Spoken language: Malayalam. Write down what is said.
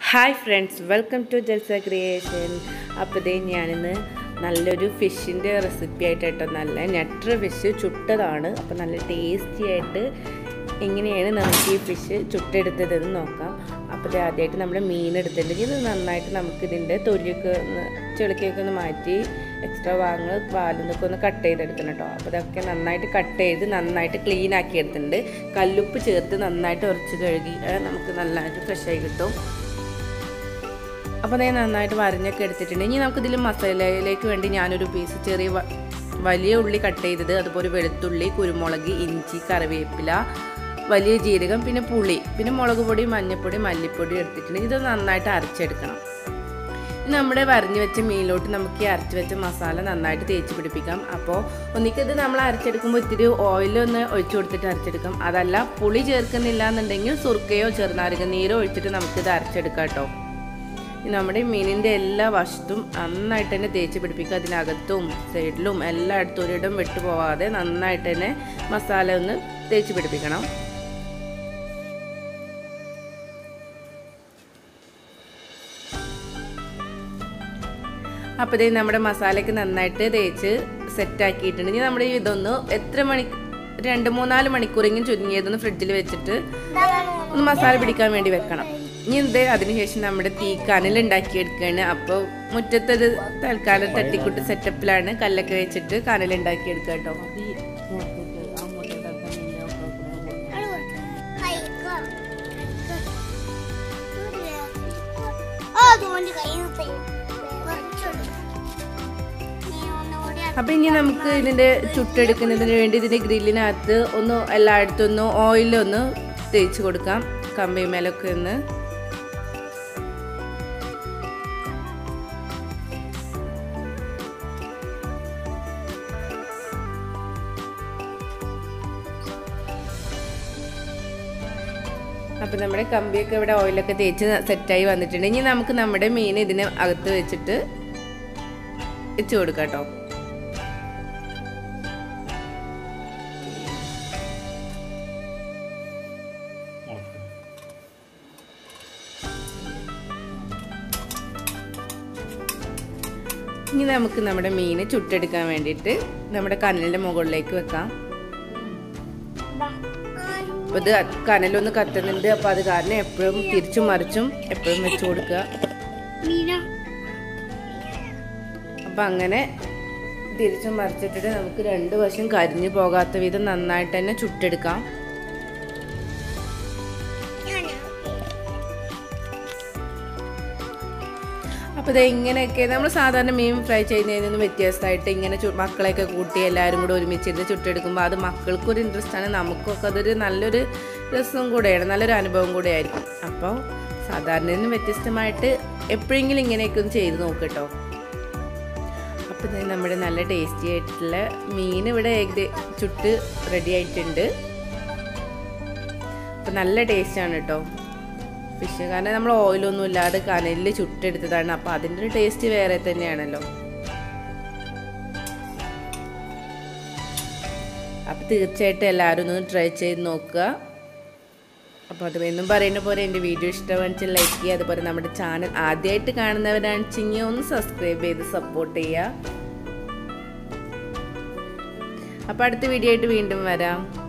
hi friends welcome to Jalsa creation അപ്പോൾ ഇതേ ഞാനിന്ന് നല്ലൊരു ഫിഷിൻ്റെ റെസിപ്പി ആയിട്ട് കേട്ടോ നല്ല നെട്ര ഫിഷ് ചുട്ടതാണ് അപ്പോൾ നല്ല ടേസ്റ്റി ആയിട്ട് എങ്ങനെയാണ് നമുക്ക് ഈ ഫിഷ് ചുട്ടെടുത്തതെന്ന് നോക്കാം അപ്പോൾ ഇത് ആദ്യമായിട്ട് നമ്മൾ മീൻ എടുത്തിട്ടുണ്ടെങ്കിൽ ഇത് നന്നായിട്ട് നമുക്ക് ഇതിൻ്റെ തൊലിയൊക്കെ ഒന്ന് ചെളുക്കിയൊക്കെ ഒന്ന് മാറ്റി എക്സ്ട്രാ വാങ്ങ് വാലുന്നൊക്കെ ഒന്ന് കട്ട് ചെയ്തെടുക്കണം കേട്ടോ അപ്പോൾ ഇതൊക്കെ നന്നായിട്ട് കട്ട് ചെയ്ത് നന്നായിട്ട് ക്ലീൻ ആക്കി എടുത്തിട്ടുണ്ട് കല്ലുപ്പ് ചേർത്ത് നന്നായിട്ട് ഉറച്ച് കഴുകി അത് നമുക്ക് നന്നായിട്ട് ഫ്രഷ് ആയി കിട്ടും അപ്പോൾ ഞാൻ നന്നായിട്ട് വരഞ്ഞൊക്കെ എടുത്തിട്ടുണ്ട് ഇനി നമുക്കിതിൽ മസാലയിലേക്ക് വേണ്ടി ഞാനൊരു പീസ് ചെറിയ വ- വലിയ ഉള്ളി കട്ട് ചെയ്തത് അതുപോലെ വെളുത്തുള്ളി കുരുമുളക് ഇഞ്ചി കറിവേപ്പില വലിയ ജീരകം പിന്നെ പുളി പിന്നെ മുളക് പൊടി മഞ്ഞൾപ്പൊടി മല്ലിപ്പൊടി എടുത്തിട്ടുണ്ട് ഇത് നന്നായിട്ട് അരച്ചെടുക്കണം ഇനി നമ്മുടെ വരഞ്ഞു വെച്ച മീനിലോട്ട് നമുക്ക് ഈ അരച്ച് വെച്ച മസാല നന്നായിട്ട് തേച്ച് പിടിപ്പിക്കാം അപ്പോൾ ഒന്നിക്കത് നമ്മൾ അരച്ചെടുക്കുമ്പോൾ ഇത്തിരി ഓയിലൊന്ന് ഒഴിച്ചു കൊടുത്തിട്ട് അരച്ചെടുക്കാം അതല്ല പുളി ചേർക്കുന്നില്ല എന്നുണ്ടെങ്കിൽ സുർക്കയോ ചെറുനാരക നീരോ ഒഴിച്ചിട്ട് നമുക്കിത് അരച്ചെടുക്കാം കേട്ടോ ഇനി നമ്മുടെ മീനിൻ്റെ എല്ലാ വശത്തും നന്നായിട്ട് തന്നെ തേച്ച് പിടിപ്പിക്കുക അതിനകത്തും സൈഡിലും എല്ലായിടത്തും ഒരിടം വിട്ടു പോവാതെ നന്നായിട്ട് തന്നെ മസാല ഒന്ന് തേച്ച് പിടിപ്പിക്കണം അപ്പോൾ ഇതേ നമ്മുടെ മസാലയ്ക്ക് നന്നായിട്ട് തേച്ച് സെറ്റാക്കിയിട്ടുണ്ട് ഇനി നമ്മുടെ ഇതൊന്ന് എത്ര മണി രണ്ട് മൂന്നാല് മണിക്കൂറെങ്കിലും ചുരുങ്ങിയതൊന്ന് ഫ്രിഡ്ജിൽ വെച്ചിട്ട് ഒന്ന് മസാല പിടിക്കാൻ വേണ്ടി വെക്കണം ഇനി ഇത് അതിനുശേഷം നമ്മുടെ തീ കനലുണ്ടാക്കിയെടുക്കുകയാണ് അപ്പോൾ മുറ്റത്തത് തൽക്കാലം തട്ടിക്കുട്ട് സെറ്റപ്പിലാണ് കല്ലൊക്കെ വെച്ചിട്ട് കനലുണ്ടാക്കിയെടുക്കുക കേട്ടോ അതുകൊണ്ട് കയ്യിൽ കുറച്ചുള്ളൂ നീ ഒന്നുകൂടി അപ്പോൾ ഇനി നമുക്ക് ഇതിൻ്റെ ചുട്ടെടുക്കുന്നതിന് വേണ്ടി ഇതിൻ്റെ ഗ്രില്ലിനകത്ത് ഒന്ന് എല്ലായിടത്തും ഒന്ന് ഓയിലൊന്ന് തേച്ച് കൊടുക്കാം കമ്പി മേലൊക്കെ ഒന്ന് അപ്പോൾ നമ്മുടെ കമ്പിയൊക്കെ ഇവിടെ ഓയിലൊക്കെ തേച്ച് സെറ്റായി വന്നിട്ടുണ്ട് ഇനി നമുക്ക് നമ്മുടെ മീൻ ഇതിന് അകത്ത് വെച്ചിട്ട് വെച്ച് കൊടുക്കാം കേട്ടോ ഇനി നമുക്ക് നമ്മുടെ മീൻ ചുട്ടെടുക്കാൻ വേണ്ടിയിട്ട് നമ്മുടെ കനലിൻ്റെ മുകളിലേക്ക് വെക്കാം അപ്പോൾ ഇത് കനലൊന്ന് കത്തുന്നുണ്ട് അപ്പോൾ അത് കാരണം എപ്പോഴും തിരിച്ചും മറിച്ചും എപ്പോഴും വെച്ച് കൊടുക്കുക മീന അപ്പം അങ്ങനെ തിരിച്ചും മറിച്ചിട്ടിട്ട് നമുക്ക് രണ്ട് വശം കരിഞ്ഞു പോകാത്ത വിധം നന്നായിട്ട് തന്നെ ചുട്ടെടുക്കാം അപ്പോൾ ഇത് ഇങ്ങനെയൊക്കെ നമ്മൾ സാധാരണ മീൻ ഫ്രൈ ചെയ്യുന്നതിൽ നിന്ന് വ്യത്യസ്തമായിട്ട് ഇങ്ങനെ ചു- മക്കളെയൊക്കെ കൂട്ടി എല്ലാവരും കൂടെ ഒരുമിച്ചിരുന്ന് ചുട്ടെടുക്കുമ്പോൾ അത് മക്കൾക്കൊരു ഇൻട്രസ്റ്റ് ആണ് നമുക്കൊക്കെ അതൊരു നല്ലൊരു രസം കൂടെയാണ് നല്ലൊരു അനുഭവം കൂടെ ആയിരിക്കും അപ്പോൾ സാധാരണയിൽ നിന്ന് വ്യത്യസ്തമായിട്ട് എപ്പോഴെങ്കിലും ഇങ്ങനെയൊക്കെ ഒന്ന് ചെയ്ത് നോക്കട്ടോ അപ്പോൾ ഇത് നമ്മുടെ നല്ല ടേസ്റ്റി ആയിട്ടുള്ള മീൻ ഇവിടെ ഏകദേ ചുട്ട് റെഡി ആയിട്ടുണ്ട് അപ്പോൾ നല്ല ടേസ്റ്റാണ് കേട്ടോ ഫിഷ് കാരണം നമ്മൾ ഓയിലൊന്നും ഇല്ലാതെ കനലിൽ ചുട്ടെടുത്തതാണ് അപ്പോൾ അതിൻ്റെ ഒരു ടേസ്റ്റ് വേറെ തന്നെയാണല്ലോ അപ്പോൾ തീർച്ചയായിട്ടും എല്ലാവരും ഒന്ന് ട്രൈ ചെയ്ത് നോക്കുക അപ്പോൾ അത് എന്നും പറയുന്ന പോലെ എൻ്റെ വീഡിയോ ഇഷ്ടമാണെന്ന് ലൈക്ക് ചെയ്യുക അതുപോലെ നമ്മുടെ ചാനൽ ആദ്യമായിട്ട് കാണുന്നവരാണെച്ചെങ്കിൽ ഒന്ന് സബ്സ്ക്രൈബ് ചെയ്ത് സപ്പോർട്ട് ചെയ്യുക അപ്പോൾ അടുത്ത വീഡിയോ ആയിട്ട് വീണ്ടും വരാം